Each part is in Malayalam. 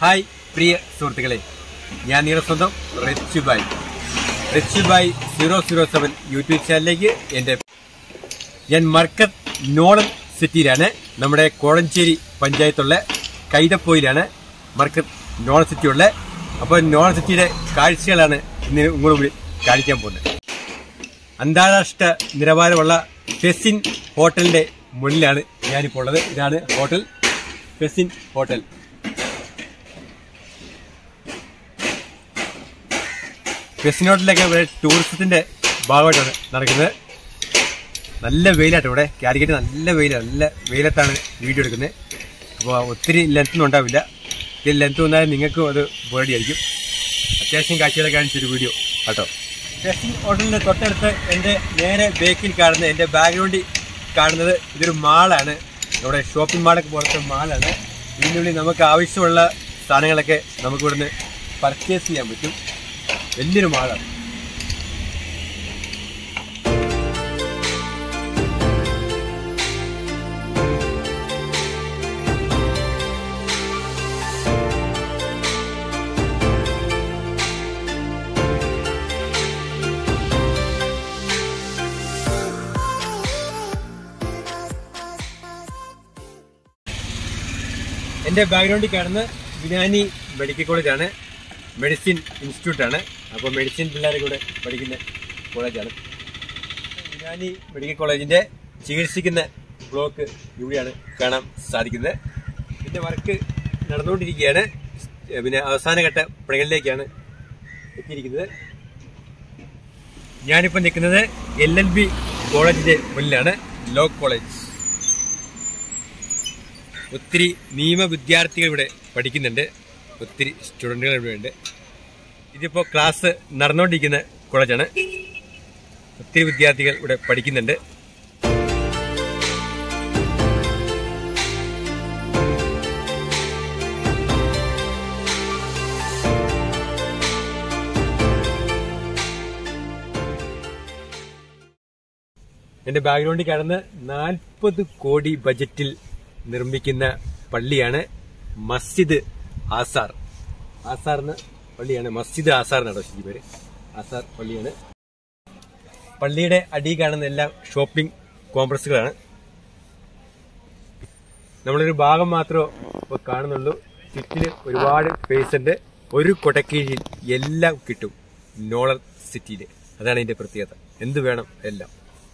ഹായ് പ്രിയ സുഹൃത്തുക്കളെ ഞാൻ നിങ്ങളുടെ സ്വന്തം Richu Bhai Richu Bhai zero zero seven YouTube ചാനലിലേക്ക് എൻ്റെ ഞാൻ മർക്കത്ത് നോളൻ സിറ്റിയിലാണ് നമ്മുടെ കോഴഞ്ചേരി പഞ്ചായത്തുള്ള കൈതപ്പോയിലാണ് മർക്കത്ത് നോളൻ സിറ്റി ഉള്ളത് അപ്പോൾ നോളൻ സിറ്റിയുടെ കാഴ്ചകളാണ് ഇന്ന് ഇങ്ങോട്ട് കൂടി കാണിക്കാൻ പോകുന്നത് അന്താരാഷ്ട്ര നിലവാരമുള്ള ഫെസിൻ ഹോട്ടലിന്റെ മുന്നിലാണ് ഞാനിപ്പോൾ ഉള്ളത് ഇതാണ് ഹോട്ടൽ ഫെസിൻ ഹോട്ടൽ ഫെസിൻ ഹോട്ടലിലൊക്കെ ഇവിടെ ടൂറിസത്തിന്റെ ഭാഗമായിട്ടാണ് നടക്കുന്നത് നല്ല വെയിലാട്ടോ ഇവിടെ കാലിക്കറ്റ് നല്ല വെയിലാണ് നല്ല വെയിലത്താണ് വീഡിയോ എടുക്കുന്നത് അപ്പോൾ ഒത്തിരി ലെങ്ത്തൊന്നും ഉണ്ടാവില്ല ഇതിൽ ലെങ്ത് വന്നാൽ നിങ്ങൾക്കും അത് പേടിയായിരിക്കും അത്യാവശ്യം കാഴ്ചകളൊക്കെ കാണിച്ചൊരു വീഡിയോ കേട്ടോ ഫെസിൻ ഹോട്ടലിന്റെ തൊട്ടടുത്ത് എൻ്റെ നേരെ ബേക്കിൽ കാണുന്ന എൻ്റെ ബാക്ക്ഗ്രൗണ്ടിൽ കാണുന്നത് ഇതൊരു മാളാണ് നമ്മുടെ ഷോപ്പിംഗ് മാളൊക്കെ പോലത്തെ മാളാണ് ഇതിനുള്ളിൽ നമുക്ക് ആവശ്യമുള്ള സാധനങ്ങളൊക്കെ നമുക്ക് ഇവിടുന്ന് പർച്ചേസ് ചെയ്യാൻ പറ്റും വലിയൊരു മാളാണ് എൻ്റെ ബാക്ക്ഗ്രൗണ്ടിൽ കാണുന്ന വിനാനി മെഡിക്കൽ കോളേജാണ് മെഡിസിൻ ഇൻസ്റ്റിറ്റ്യൂട്ടാണ് അപ്പോൾ മെഡിസിൻ പിള്ളേരെ കൂടെ പഠിക്കുന്ന കോളേജാണ് വിനാനി മെഡിക്കൽ കോളേജിൻ്റെ ചികിത്സിക്കുന്ന ബ്ലോക്ക് ഇവിടെയാണ് കാണാൻ സാധിക്കുന്നത് ഇതിൻ്റെ വർക്ക് നടന്നുകൊണ്ടിരിക്കുകയാണ് പിന്നെ അവസാനഘട്ട പണികളിലേക്കാണ് എത്തിയിരിക്കുന്നത് ഞാനിപ്പോൾ നിൽക്കുന്നത് എൽ എൽ ബി കോളേജിൻ്റെ മുന്നിലാണ് ലോ കോളേജ് ഒത്തിരി നിയമ വിദ്യാർത്ഥികൾ ഇവിടെ പഠിക്കുന്നുണ്ട് ഒത്തിരി സ്റ്റുഡൻറ്റുകൾ ഇവിടെ ഉണ്ട് ഇതിപ്പോൾ ക്ലാസ് നടന്നുകൊണ്ടിരിക്കുന്ന കോളേജാണ് ഒത്തിരി വിദ്യാർത്ഥികൾ ഇവിടെ പഠിക്കുന്നുണ്ട് എന്റെ ബാക്ക്ഗ്രൗണ്ടിൽ കാണുന്ന നാൽപ്പത് കോടി ബജറ്റിൽ നിർമ്മിക്കുന്ന പള്ളിയാണ് മസ്ജിദ് ആസാർ ആസാർ എന്ന പള്ളിയാണ് മസ്ജിദ് ആസാർ എന്നാണ് ശരി പേര് ആസാർ പള്ളിയാണ് പള്ളിയുടെ അടി കാണുന്ന എല്ലാം ഷോപ്പിംഗ് കോംപ്ലക്സുകളാണ് നമ്മളൊരു ഭാഗം മാത്രമേ ഇപ്പോൾ കാണുന്നുള്ളൂ ചുറ്റില് ഒരുപാട് സ്പേസ് ഉണ്ട് ഒരു കൊടക്കീഴിൽ എല്ലാം കിട്ടും നോളർ സിറ്റിയിൽ അതാണ് ഇതിന്റെ പ്രത്യേകത എന്ത് വേണം എല്ലാം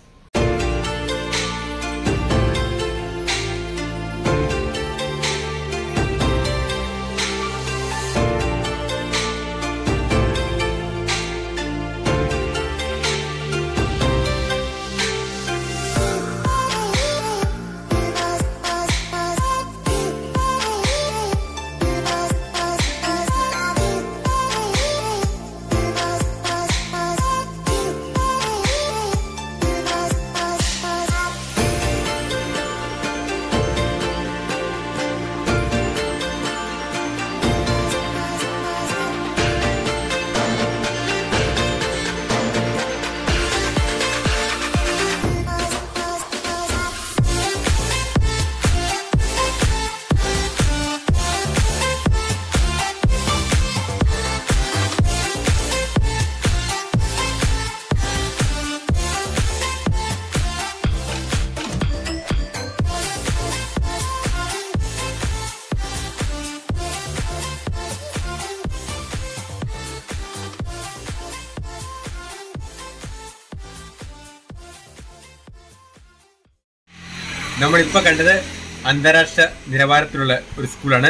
നമ്മളിപ്പോ കണ്ടത് അന്താരാഷ്ട്ര നിലവാരത്തിലുള്ള ഒരു സ്കൂളാണ്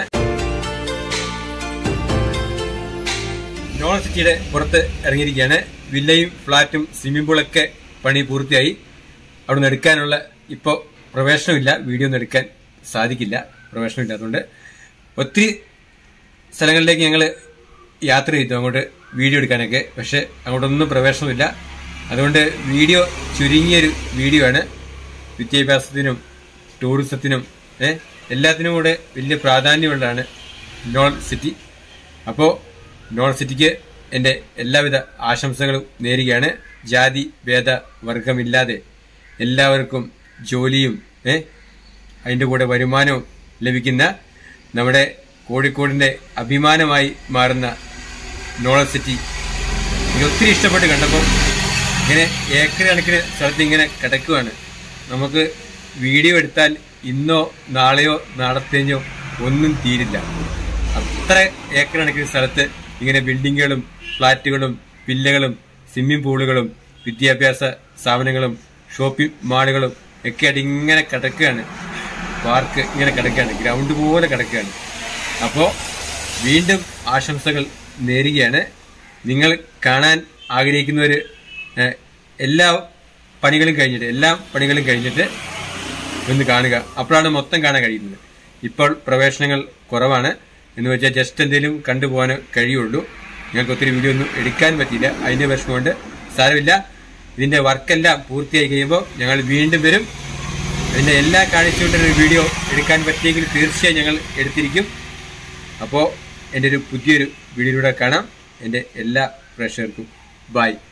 യൂണിവേഴ്സിറ്റിയുടെ പുറത്ത് ഇറങ്ങിയിരിക്കുകയാണ് വില്ലയും ഫ്ലാറ്റും സ്വിമ്മിംഗ് പൂളൊക്കെ പണി പൂർത്തിയായി അവിടുന്ന് എടുക്കാനുള്ള ഇപ്പോൾ പ്രവേശനമില്ല വീഡിയോ ഒന്നും എടുക്കാൻ സാധിക്കില്ല പ്രവേശനമില്ലാത്തതുകൊണ്ട് ഒത്തിരി സ്ഥലങ്ങളിലേക്ക് ഞങ്ങൾ യാത്ര ചെയ്തു അങ്ങോട്ട് വീഡിയോ എടുക്കാനൊക്കെ പക്ഷെ അങ്ങോട്ടൊന്നും പ്രവേശനമില്ല അതുകൊണ്ട് വീഡിയോ ചുരുങ്ങിയൊരു വീഡിയോ ആണ് വിദ്യാഭ്യാസത്തിനും ടൂറിസത്തിനും ഏഹ് എല്ലാത്തിനും കൂടെ വലിയ പ്രാധാന്യമുള്ളതാണ് നോൺ സിറ്റി അപ്പോൾ നോൺ സിറ്റിക്ക് എൻ്റെ എല്ലാവിധ ആശംസകളും നേരുകയാണ് ജാതി ഭേദ വർഗമില്ലാതെ എല്ലാവർക്കും ജോലിയും ഏഹ് അതിൻ്റെ കൂടെ വരുമാനവും ലഭിക്കുന്ന നമ്മുടെ കോഴിക്കോടിന്റെ അഭിമാനമായി മാറുന്ന നോളജ് സിറ്റി എനിക്ക് ഒത്തിരി ഇഷ്ടപ്പെട്ട് കണ്ടപ്പോൾ ഇങ്ങനെ ഏക്കർ കണക്കിന് സ്ഥലത്ത് ഇങ്ങനെ കിടക്കുവാണ് നമുക്ക് വീഡിയോ എടുത്താൽ ഇന്നോ നാളെയോ നാളത്തേഞ്ഞോ ഒന്നും തീരില്ല അത്ര ഏക്കർ കണക്കിന് സ്ഥലത്ത് ഇങ്ങനെ ബിൽഡിങ്ങുകളും ഫ്ലാറ്റുകളും വില്ലകളും സ്വിമ്മിംഗ് പൂളുകളും വിദ്യാഭ്യാസ സ്ഥാപനങ്ങളും ഷോപ്പിംഗ് മാളുകളും ഒക്കെ ആയിട്ട് ഇങ്ങനെ കിടക്കുകയാണ് പാർക്ക് ഇങ്ങനെ കിടക്കുകയാണ് ഗ്രൗണ്ട് പോലെ കിടക്കുകയാണ് അപ്പോൾ വീണ്ടും ആശംസകൾ നേരുകയാണ് നിങ്ങൾ കാണാൻ ആഗ്രഹിക്കുന്നവർ എല്ലാ പണികളും കഴിഞ്ഞിട്ട് എല്ലാ പണികളും കഴിഞ്ഞിട്ട് ഒന്ന് കാണുക അപ്പോഴാണ് മൊത്തം കാണാൻ കഴിയുന്നത് ഇപ്പോൾ പ്രവേശനങ്ങൾ കുറവാണ് എന്ന് വെച്ചാൽ ജസ്റ്റ് എന്തെങ്കിലും കണ്ടുപോകാൻ കഴിയുള്ളൂ ഞങ്ങൾക്ക് ഒത്തിരി വീഡിയോ ഒന്നും എടുക്കാൻ പറ്റിയില്ല അതിന്റെ വിഷമം കൊണ്ട് സാരമില്ല ഇതിന്റെ വർക്കെല്ലാം പൂർത്തിയായി കഴിയുമ്പോൾ ഞങ്ങൾ വീണ്ടും വരും അതിന്റെ എല്ലാ കാഴ്ചകളുടെ ഒരു വീഡിയോ എടുക്കാൻ പറ്റിയെങ്കിൽ തീർച്ചയായും ഞങ്ങൾ എടുത്തിരിക്കും അപ്പോൾ എൻ്റെ ഒരു പുതിയൊരു വീഡിയോയിലൂടെ കാണാം എൻ്റെ എല്ലാ പ്രേക്ഷകർക്കും ബൈ